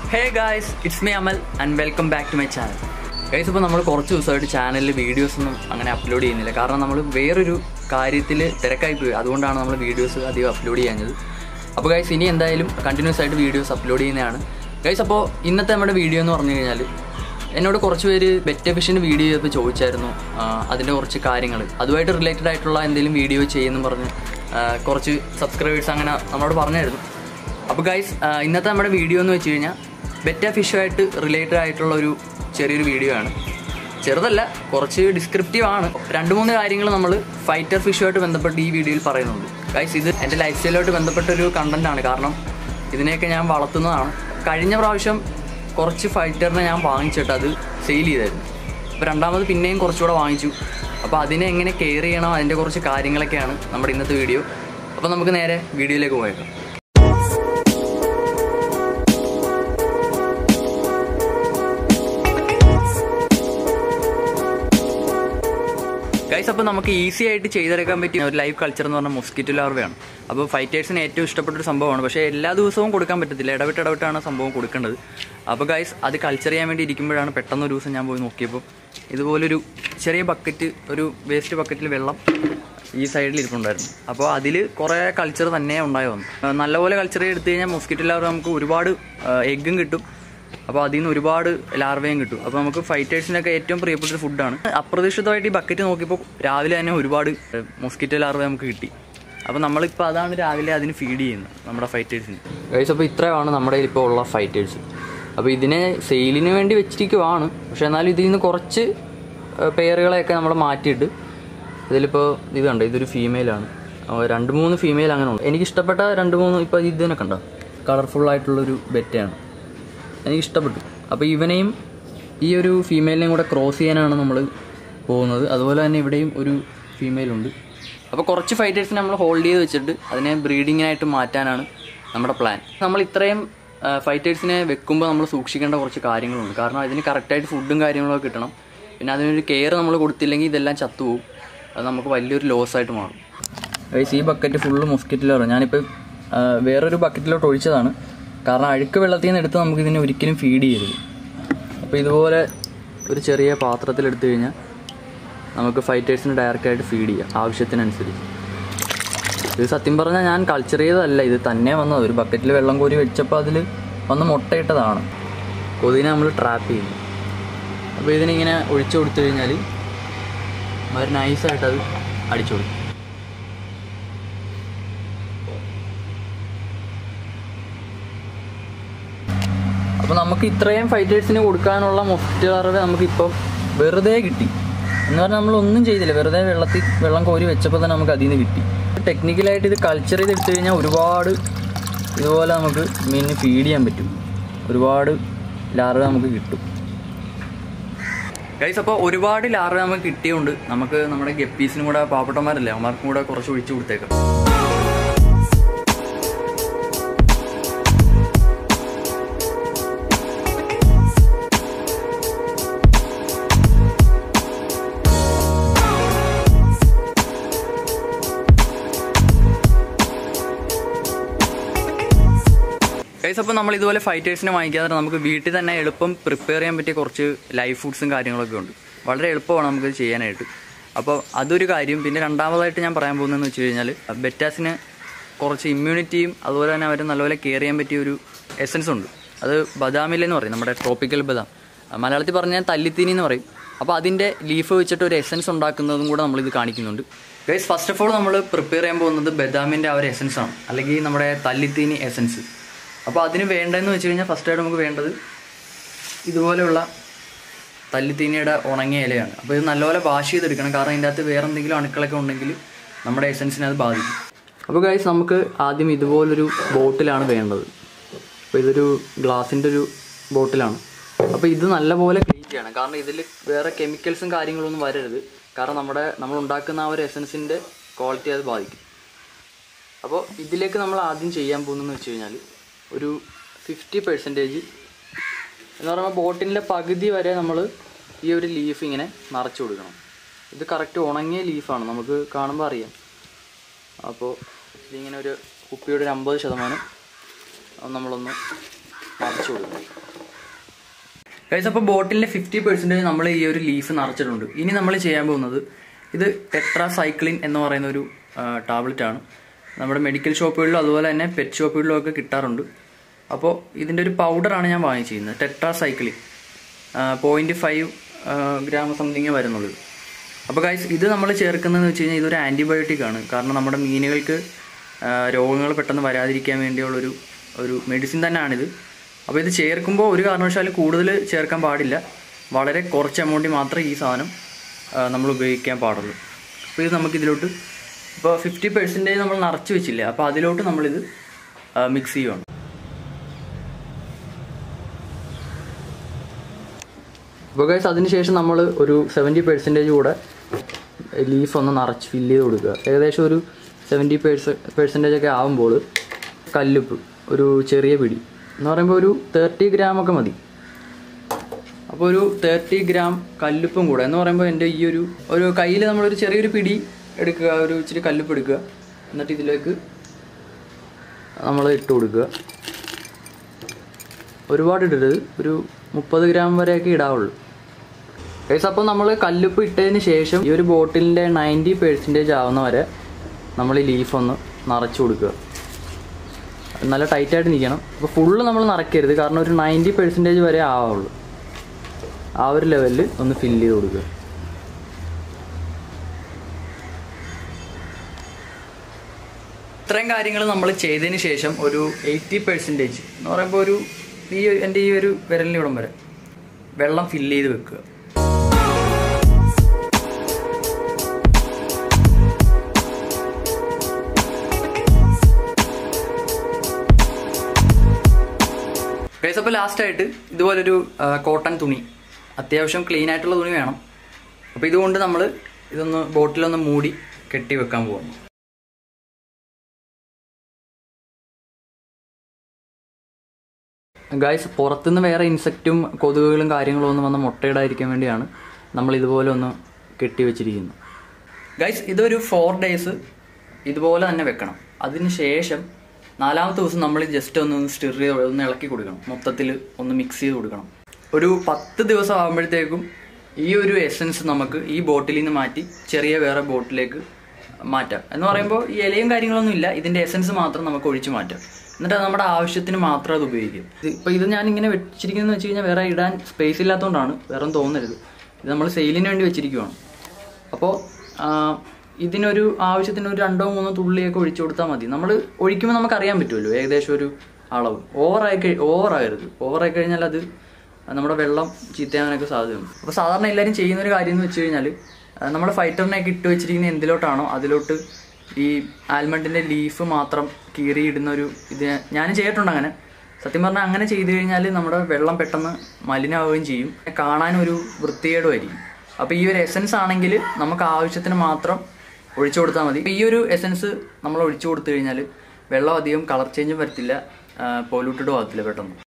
hey guys it's me Amal and welcome back to my channel guys ഇപ്പോൾ നമ്മൾ കുറച്ച് ദിവസമായിട്ട് ചാനലിൽ വീഡിയോസ് ഒന്നും അങ്ങനെ അപ്ലോഡ് ചെയ്യുന്നില്ല കാരണം നമ്മൾ വേറൊരു കാര്യത്തിൽ തിരക്കായി പോയി അതുകൊണ്ടാണ് നമ്മൾ വീഡിയോസ് അധികം അപ്ലോഡ് ചെയ്യാഞ്ഞത് അപ്പോൾ ഗൈസ് ഇനി എന്തായാലും കണ്ടിന്യൂസ് ആയിട്ട് വീഡിയോസ് അപ്ലോഡ് ചെയ്യുന്നതാണ് ഗൈസ് അപ്പോൾ ഇന്നത്തെ നമ്മുടെ വീഡിയോ എന്ന് പറഞ്ഞു കഴിഞ്ഞാൽ എന്നോട് കുറച്ച് പേര് ബെറ്റ് എഫിഷ്യൻ്റ് വീഡിയോ ചെയ്തപ്പോൾ ചോദിച്ചായിരുന്നു ആ, അതിൻ്റെ കുറച്ച് കാര്യങ്ങൾ അതുമായിട്ട് റിലേറ്റഡ് ആയിട്ടുള്ള എന്തെങ്കിലും വീഡിയോ ചെയ്യുമെന്ന് പറഞ്ഞ് ആ, കുറച്ച് സബ്സ്ക്രൈബേഴ്സ് അങ്ങനെ നമ്മളോട് പറഞ്ഞായിരുന്നു അപ്പോൾ ഗൈസ് ഇന്നത്തെ നമ്മുടെ വീഡിയോ എന്ന് വെച്ച് കഴിഞ്ഞാൽ ബെറ്റ ഫിഷുമായിട്ട് റിലേറ്റഡ് ആയിട്ടുള്ള ഒരു ചെറിയൊരു വീഡിയോ ആണ് ചെറുതല്ല കുറച്ച് ഡിസ്ക്രിപ്റ്റീവ് ആണ് രണ്ട് മൂന്ന് കാര്യങ്ങൾ നമ്മൾ ഫൈറ്റർ ഫിഷുമായിട്ട് ബന്ധപ്പെട്ട് ഈ വീഡിയോയിൽ പറയുന്നുണ്ട് ഗൈസ് ഇത് എൻ്റെ ലൈഫ് സ്റ്റൈലുമായിട്ട് ബന്ധപ്പെട്ട ഒരു കണ്ടന്റ് ആണ് കാരണം ഇതിനെയൊക്കെ ഞാൻ വളർത്തുന്നതാണ് കഴിഞ്ഞ പ്രാവശ്യം കുറച്ച് ഫൈറ്ററിനെ ഞാൻ വാങ്ങിച്ചിട്ട് അത് സെയിൽ ചെയ്തായിരുന്നു അപ്പോൾ രണ്ടാമത് പിന്നെയും കുറച്ചുകൂടെ വാങ്ങിച്ചു അപ്പോൾ അതിനെ എങ്ങനെ കെയർ ചെയ്യണം അതിൻ്റെ കുറച്ച് കാര്യങ്ങളൊക്കെയാണ് നമ്മുടെ ഇന്നത്തെ വീഡിയോ അപ്പോൾ നമുക്ക് നേരെ വീഡിയോയിലേക്ക് പോയേക്കാം ഗൈസ് അപ്പോൾ നമുക്ക് ഈസി ആയിട്ട് ചെയ്തെടുക്കാൻ പറ്റിയ ഒരു ലൈവ് കൾച്ചർ എന്ന് പറഞ്ഞാൽ മൊസ്കിറ്റോ ലാർവയാണ് അപ്പോൾ ഫൈറ്റേഴ്സിന് ഏറ്റവും ഇഷ്ടപ്പെട്ട ഒരു സംഭവമാണ് പക്ഷേ എല്ലാ ദിവസവും കൊടുക്കാൻ പറ്റത്തില്ല ഇടവിട്ട് ഇടവിട്ടാണ് സംഭവം കൊടുക്കേണ്ടത് അപ്പോൾ ഗൈസ് അത് കൾച്ചർ ചെയ്യാൻ വേണ്ടി ഇരിക്കുമ്പോഴാണ് പെട്ടെന്ന് ഒരു ദിവസം ഞാൻ പോയി നോക്കിയപ്പോൾ ഇതുപോലൊരു ചെറിയ ബക്കറ്റ് ഒരു വേസ്റ്റ് ബക്കറ്റിൽ വെള്ളം ഈ സൈഡിൽ ഇരിപ്പുണ്ടായിരുന്നു അപ്പോൾ അതിൽ കുറേ കൾച്ചർ തന്നെ ഉണ്ടായി വന്നു ആ, നല്ലപോലെ കൾച്ചർ എടുത്തു കഴിഞ്ഞാൽ മൊസ്കിറ്റോ ലാർവ നമുക്ക് ഒരുപാട് എഗ്ഗും കിട്ടും അപ്പോൾ അതിൽ നിന്ന് ഒരുപാട് ലാർവയും കിട്ടും അപ്പോൾ നമുക്ക് ഫൈറ്റേഴ്സിനൊക്കെ ഏറ്റവും പ്രിയപ്പെട്ട ഒരു ഫുഡാണ് അപ്രതീക്ഷിതമായിട്ട് ഈ ബക്കറ്റ് നോക്കിയപ്പോൾ രാവിലെ തന്നെ ഒരുപാട് മൊസ്കിറ്റോ ലാർവ നമുക്ക് കിട്ടി അപ്പോൾ നമ്മളിപ്പോൾ അതാണ് രാവിലെ അതിന് ഫീഡ് ചെയ്യുന്നത് നമ്മുടെ ഫൈറ്റേഴ്സിന് കഴിച്ച് അപ്പോൾ ഇത്രയാണ് നമ്മുടെ ഇപ്പോൾ ഉള്ള ഫൈറ്റേഴ്സ് അപ്പോൾ ഇതിനെ സെയിലിന് വേണ്ടി വെച്ചിരിക്കുവാണ് പക്ഷേ എന്നാലും ഇതിൽ നിന്ന് കുറച്ച് പെയറുകളെയൊക്കെ നമ്മൾ മാറ്റിയിട്ട് ഇതിലിപ്പോൾ ഇത് കണ്ടോ ഇതൊരു ഫീമെയിലാണ് രണ്ട് മൂന്ന് ഫീമെയിൽ അങ്ങനെ ഉണ്ട് എനിക്ക് ഇഷ്ടപ്പെട്ട രണ്ട് മൂന്ന് ഇപ്പോൾ ഇതിനെ കണ്ടോ കളർഫുൾ ആയിട്ടുള്ളൊരു ബെറ്റയാണ് എനിക്ക് ഇഷ്ടപ്പെട്ടു അപ്പോൾ ഇവനെയും ഈ ഒരു ഫീമെയിലിനെയും കൂടെ ക്രോസ് ചെയ്യാനാണ് നമ്മൾ പോകുന്നത് അതുപോലെ തന്നെ ഇവിടെയും ഒരു ഫീമെയിൽ ഉണ്ട് അപ്പോൾ കുറച്ച് ഫൈറ്റേഴ്സിനെ നമ്മൾ ഹോൾഡ് ചെയ്ത് വെച്ചിട്ട് അതിനെ ബ്രീഡിങ്ങിനായിട്ട് മാറ്റാനാണ് നമ്മുടെ പ്ലാൻ നമ്മൾ ഇത്രയും ഫൈറ്റേഴ്സിനെ വെക്കുമ്പോൾ നമ്മൾ സൂക്ഷിക്കേണ്ട കുറച്ച് കാര്യങ്ങളുണ്ട് കാരണം അതിന് കറക്റ്റായിട്ട് ഫുഡും കാര്യങ്ങളൊക്കെ കിട്ടണം പിന്നെ അതിനൊരു കെയർ നമ്മൾ കൊടുത്തില്ലെങ്കിൽ ഇതെല്ലാം ചത്തുപോകും അത് നമുക്ക് വലിയൊരു ലോസ് ആയിട്ട് മാറും ഗൈസ് ഈ ബക്കറ്റ് ഫുള്ള് മൊസ്കിറ്റിലാണ് ഞാനിപ്പോൾ ആ, വേറൊരു ബക്കറ്റിലോട്ട് ഒഴിച്ചതാണ് കാരണം അഴുക്ക് വെള്ളത്തിൽ നിന്ന് എടുത്ത് നമുക്ക് ഇതിനെ ഒരിക്കലും ഫീഡ് ചെയ്യരുത് അപ്പോൾ ഇതുപോലെ ഒരു ചെറിയ പാത്രത്തിൽ എടുത്തു കഴിഞ്ഞാൽ നമുക്ക് ഫൈറ്റേഴ്സിന് ഡയറക്റ്റായിട്ട് ഫീഡ് ചെയ്യാം ആവശ്യത്തിനനുസരിച്ച് ഇത് സത്യം പറഞ്ഞാൽ ഞാൻ കൾച്ചർ ചെയ്തതല്ല ഇത് തന്നെ വന്നത് ഒരു ബക്കറ്റിൽ വെള്ളം കോരി വെച്ചപ്പോൾ അതിൽ വന്ന് മുട്ടയിട്ടതാണ് കൊതിനെ നമ്മൾ ട്രാപ്പ് ചെയ്യുന്നു അപ്പോൾ ഇതിനിങ്ങനെ ഒഴിച്ചു കൊടുത്തു കഴിഞ്ഞാൽ അവർ നൈസായിട്ട് അത് അടിച്ചു കൊടുക്കും അപ്പോൾ നമുക്ക് ഇത്രയും ഫൈറ്റേഴ്സിന് കൊടുക്കാനുള്ള മൊഫ്റ്റ് അറിവ് നമുക്കിപ്പം വെറുതെ കിട്ടി എന്ന് പറഞ്ഞാൽ നമ്മൾ ഒന്നും ചെയ്തില്ല വെറുതെ വെള്ളത്തിൽ വെള്ളം കോരി വെച്ചപ്പോൾ തന്നെ നമുക്ക് അതിൽ നിന്ന് കിട്ടി ടെക്നിക്കലായിട്ട് ഇത് കൾച്ചർ ചെയ്ത് എടുത്തു കഴിഞ്ഞാൽ ഒരുപാട് ഇതുപോലെ നമുക്ക് മീനിന് ഫീഡ് ചെയ്യാൻ പറ്റും ഒരുപാട് ലാർവ നമുക്ക് കിട്ടും ഗൈസ് അപ്പോൾ ഒരുപാട് ലാർവ നമുക്ക് കിട്ടിയുണ്ട് നമുക്ക് നമ്മുടെ ഗപ്പീസിനും കൂടെ പാവപ്പെട്ടന്മാരല്ലേ അവന്മാർക്കും കൂടെ കുറച്ച് ഒഴിച്ചു കൊടുത്തേക്കാം ഗൈസ് അപ്പോൾ നമ്മൾ ഇതുപോലെ ഫൈറ്റേഴ്സിനെ വാങ്ങിക്കാതെ നമുക്ക് വീട്ടിൽ തന്നെ എളുപ്പം പ്രിപ്പയർ ചെയ്യാൻ പറ്റിയ കുറച്ച് ലൈഫ് ഫുഡ്സും കാര്യങ്ങളൊക്കെ ഉണ്ട് വളരെ എളുപ്പമാണ് നമുക്ക് ചെയ്യാനായിട്ട് അപ്പോൾ അതൊരു കാര്യം പിന്നെ രണ്ടാമതായിട്ട് ഞാൻ പറയാൻ പോകുന്നതെന്ന് വെച്ച് കഴിഞ്ഞാൽ ബെറ്റാസിന് കുറച്ച് ഇമ്മ്യൂണിറ്റിയും അതുപോലെ തന്നെ അവർ നല്ലപോലെ കെയർ ചെയ്യാൻ പറ്റിയ ഒരു എസൻസ് ഉണ്ട് അത് ബദാമിലെന്ന് പറയും നമ്മുടെ ട്രോപ്പിക്കൽ ബദാം മലയാളത്തിൽ പറഞ്ഞാൽ തല്ലിത്തീനി എന്ന് പറയും അപ്പോൾ അതിൻ്റെ ലീഫ് വെച്ചിട്ട് ഒരു എസൻസ് ഉണ്ടാക്കുന്നതും കൂടെ നമ്മളിത് കാണിക്കുന്നുണ്ട് ഗൈസ് ഫസ്റ്റ് ഓഫ് ഓൾ നമ്മൾ പ്രിപ്പയർ ചെയ്യാൻ പോകുന്നത് ബദാമിൻ്റെ ആ ഒരു എസൻസ് ആണ് അല്ലെങ്കിൽ നമ്മുടെ തല്ലിത്തീനി എസൻസ് അപ്പോൾ അതിന് വേണ്ടതെന്ന് വെച്ച് കഴിഞ്ഞാൽ ഫസ്റ്റായിട്ട് നമുക്ക് വേണ്ടത് ഇതുപോലെയുള്ള തല്ലിത്തീനിയുടെ ഉണങ്ങിയ ഇലയാണ് അപ്പോൾ ഇത് നല്ലപോലെ വാഷ് ചെയ്തെടുക്കണം കാരണം ഇതിൻ്റെ അകത്ത് വേറെ എന്തെങ്കിലും അണുക്കളൊക്കെ ഉണ്ടെങ്കിൽ നമ്മുടെ എസൻസിനെ അത് ബാധിക്കും അപ്പോൾ ഗൈസ് നമുക്ക് ആദ്യം ഇതുപോലൊരു ബോട്ടിലാണ് വേണ്ടത് അപ്പോൾ ഇതൊരു ഗ്ലാസിൻ്റെ ഒരു ബോട്ടിലാണ് അപ്പോൾ ഇത് നല്ലപോലെ ക്ലീൻ ചെയ്യണം കാരണം ഇതിൽ വേറെ കെമിക്കൽസും കാര്യങ്ങളൊന്നും വരരുത് കാരണം നമ്മുടെ നമ്മൾ ഉണ്ടാക്കുന്ന ആ ഒരു എസൻസിൻ്റെ ക്വാളിറ്റി അത് ബാധിക്കും അപ്പോൾ ഇതിലേക്ക് നമ്മൾ ആദ്യം ചെയ്യാൻ പോകുന്നതെന്ന് വെച്ച് കഴിഞ്ഞാൽ ഒരു ഫിഫ്റ്റി പെർസെൻറ്റേജ് എന്ന് പറയുമ്പോൾ ബോട്ടിൻ്റെ പകുതി വരെ നമ്മൾ ഈ ഒരു ലീഫ് ഇങ്ങനെ നിറച്ച് കൊടുക്കണം ഇത് കറക്റ്റ് ഉണങ്ങിയ ലീഫാണ് നമുക്ക് കാണുമ്പോൾ അറിയാം അപ്പോൾ ഇതിങ്ങനെ ഒരു കുപ്പിയുടെ ഒരു അമ്പത് ശതമാനം അത് നമ്മളൊന്ന് നിറച്ച് കൊടുക്കണം കഴിച്ച് അപ്പോൾ ബോട്ടിലിന്റെ ഫിഫ്റ്റി പെർസെൻറ്റേജ് നമ്മൾ ഈ ഒരു ലീഫ് നിറച്ചിട്ടുണ്ട് ഇനി നമ്മൾ ചെയ്യാൻ പോകുന്നത് ഇത് ടെട്രാസൈക്ലിൻ എന്ന് പറയുന്ന ഒരു ടാബ്ലറ്റ് ആണ് നമ്മുടെ മെഡിക്കൽ ഷോപ്പുകളിലും അതുപോലെ തന്നെ പെറ്റ് ഷോപ്പുകളിലും ഒക്കെ കിട്ടാറുണ്ട് അപ്പോൾ ഇതിൻ്റെ ഒരു പൗഡറാണ് ഞാൻ വാങ്ങിച്ചിരുന്നത് tetracycline point five gram something വരുന്നുള്ളൂ അപ്പോൾ ഗൈസ് ഇത് നമ്മൾ ചേർക്കുന്നതെന്ന് വെച്ച് കഴിഞ്ഞാൽ ഇതൊരു ആൻറ്റിബയോട്ടിക് ആണ് കാരണം നമ്മുടെ മീനുകൾക്ക് ആ, രോഗങ്ങൾ പെട്ടെന്ന് വരാതിരിക്കാൻ വേണ്ടിയുള്ളൊരു ഒരു മെഡിസിൻ തന്നെയാണിത് അപ്പോൾ ഇത് ചേർക്കുമ്പോൾ ഒരു കാരണവശാലും കൂടുതൽ ചേർക്കാൻ പാടില്ല വളരെ കുറച്ച് എമൗണ്ടിൽ മാത്രമേ ഈ സാധനം ആ, നമ്മൾ ഉപയോഗിക്കാൻ പാടുള്ളൂ അപ്പോൾ ഇത് നമുക്കിതിലോട്ട് ഇപ്പോൾ ഫിഫ്റ്റി പെർസെൻറ്റേജ് നമ്മൾ നിറച്ച് വെച്ചില്ലേ അപ്പോൾ അതിലോട്ട് നമ്മളിത് മിക്സ് ചെയ്യുവാണ് അപ്പോൾ ഗൈസ് അതിനുശേഷം നമ്മൾ ഒരു സെവൻറ്റി പെർസെൻറ്റേജ് കൂടെ ലീഫ് ഒന്ന് നിറച്ച് ഫില്ല് ചെയ്ത് കൊടുക്കുക ഏകദേശം ഒരു സെവൻറ്റി പേഴ്സ പെർസെൻറ്റേജ് ഒക്കെ ആകുമ്പോൾ കല്ലുപ്പ് ഒരു ചെറിയ പിടി എന്ന് പറയുമ്പോൾ ഒരു തേർട്ടി ഗ്രാം ഒക്കെ മതി അപ്പോൾ ഒരു തേർട്ടി ഗ്രാം കല്ലുപ്പും കൂടെ എന്ന് പറയുമ്പോൾ എൻ്റെ ഈ ഒരു ഒരു കയ്യിൽ നമ്മളൊരു ചെറിയൊരു പിടി എടുക്കുക ഒരു ഇച്ചിരി കല്ലുപ്പ് എടുക്കുക എന്നിട്ട് ഇതിലേക്ക് നമ്മൾ ഇട്ട് കൊടുക്കുക ഒരുപാട് ഇടരുത് ഒരു മുപ്പത് ഗ്രാം വരെയൊക്കെ ഇടാവുള്ളൂ ഗൈസ് അപ്പോൾ നമ്മൾ കല്ലുപ്പ് ഇട്ടതിന് ശേഷം ഈ ഒരു ബോട്ടിലിൻ്റെ നയൻറ്റി പെർസെൻറ്റേജ് ആവുന്ന വരെ നമ്മൾ ഈ ലീഫ് ഒന്ന് നിറച്ച് കൊടുക്കുക നല്ല ടൈറ്റായിട്ട് നിൽക്കണം അപ്പോൾ ഫുള്ള് നമ്മൾ നിറയ്ക്കരുത് കാരണം ഒരു നയൻറ്റി പെർസെൻറ്റേജ് വരെ ആവുള്ളൂ ആ ഒരു ലെവലിൽ ഒന്ന് ഫില്ല് ചെയ്ത് കൊടുക്കുക ഇത്രയും കാര്യങ്ങൾ നമ്മൾ ചെയ്തതിന് ശേഷം ഒരു എയ്റ്റി പെർസെൻറ്റേജ് എന്ന് പറയുമ്പോൾ ഒരു ഈ എൻ്റെ ഈ ഒരു വിരലിനിവിടം വരെ വെള്ളം ഫില്ല് ചെയ്ത് വെക്കുക ഗൈസ് അപ്പോൾ ലാസ്റ്റായിട്ട് ഇതുപോലൊരു കോട്ടൺ തുണി അത്യാവശ്യം ക്ലീൻ ആയിട്ടുള്ള തുണി വേണം അപ്പോൾ ഇതുകൊണ്ട് നമ്മൾ ഇതൊന്ന് ബോട്ടിലൊന്ന് മൂടി കെട്ടി വെക്കാൻ പോകുന്നു ഗായ്സ് പുറത്തുനിന്ന് വേറെ ഇൻസെക്റ്റും കൊതുകുകളും കാര്യങ്ങളും ഒന്നും വന്ന് മുട്ടയിടാതിരിക്കാൻ വേണ്ടിയാണ് നമ്മൾ ഇതുപോലെ ഒന്ന് കെട്ടി വെച്ചിരിക്കുന്നത് ഗൈസ് ഇതൊരു ഫോർ ഡേയ്സ് ഇതുപോലെ തന്നെ വെക്കണം അതിന് ശേഷം നാലാമത്തെ ദിവസം നമ്മൾ ജസ്റ്റ് ഒന്ന് സ്റ്റിർ ചെയ്ത് ഒന്ന് ഇളക്കി കൊടുക്കണം മൊത്തത്തിൽ ഒന്ന് മിക്സ് ചെയ്ത് കൊടുക്കണം ഒരു പത്ത് ദിവസം ആകുമ്പോഴത്തേക്കും ഈ ഒരു എസൻസ് നമുക്ക് ഈ ബോട്ടിലിൽ നിന്ന് മാറ്റി ചെറിയ വേറെ ബോട്ടിലേക്ക് മാറ്റാം എന്ന് പറയുമ്പോൾ ഈ ഇലയും കാര്യങ്ങളൊന്നും ഇല്ല ഇതിന്റെ എസൻസ് മാത്രം നമുക്ക് ഒഴിച്ചു മാറ്റാം എന്നിട്ട് അത് നമ്മുടെ ആവശ്യത്തിന് മാത്രം അത് ഉപയോഗിക്കും ഇത് ഇപ്പൊ ഇത് ഞാൻ ഇങ്ങനെ വെച്ചിരിക്കുന്നത് വെച്ച് കഴിഞ്ഞാൽ വേറെ ഇടാൻ സ്പേസ് ഇല്ലാത്തതുകൊണ്ടാണ് വേറെ ഒന്നും തോന്നരുത് ഇത് നമ്മൾ സെയിലിന് വേണ്ടി വെച്ചിരിക്കുവാണ് അപ്പോൾ ഇതിനൊരു ആവശ്യത്തിന് ഒരു രണ്ടോ മൂന്നോ തുള്ളിയൊക്കെ ഒഴിച്ചു കൊടുത്താൽ മതി നമ്മൾ ഒഴിക്കുമ്പോൾ നമുക്ക് അറിയാൻ പറ്റുമല്ലോ ഏകദേശം ഒരു അളവ് ഓവറായി കഴി ഓവറാകരുത് ഓവറായി കഴിഞ്ഞാൽ അത് നമ്മുടെ വെള്ളം ചീത്തയാകാനൊക്കെ സാധ്യതയുണ്ട് അപ്പോൾ സാധാരണ എല്ലാവരും ചെയ്യുന്ന ഒരു കാര്യം എന്ന് വെച്ച് കഴിഞ്ഞാൽ നമ്മൾ ഫൈറ്ററിനെയൊക്കെ ഇട്ട് വെച്ചിരിക്കുന്ന എന്തിലോട്ടാണോ അതിലോട്ട് ഈ ആൽമണ്ടിന്റെ ലീഫ് മാത്രം കീറി ഇടുന്ന ഒരു ഇത് ഞാനും ചെയ്തിട്ടുണ്ട് അങ്ങനെ സത്യം പറഞ്ഞാൽ അങ്ങനെ ചെയ്തു കഴിഞ്ഞാൽ നമ്മുടെ വെള്ളം പെട്ടെന്ന് മലിനമാവുകയും ചെയ്യും കാണാൻ ഒരു വൃത്തികേടുമായിരിക്കും അപ്പോൾ ഈ ഒരു എസൻസ് ആണെങ്കിൽ നമുക്ക് ആവശ്യത്തിന് മാത്രം ഒഴിച്ചു കൊടുത്താൽ മതി ഈ ഒരു എസൻസ് നമ്മൾ ഒഴിച്ചു കൊടുത്തു കഴിഞ്ഞാൽ വെള്ളം അധികം കളർ ചേഞ്ചും വരത്തില്ല പൊല്യൂട്ടഡും ആകത്തില്ല പെട്ടെന്ന്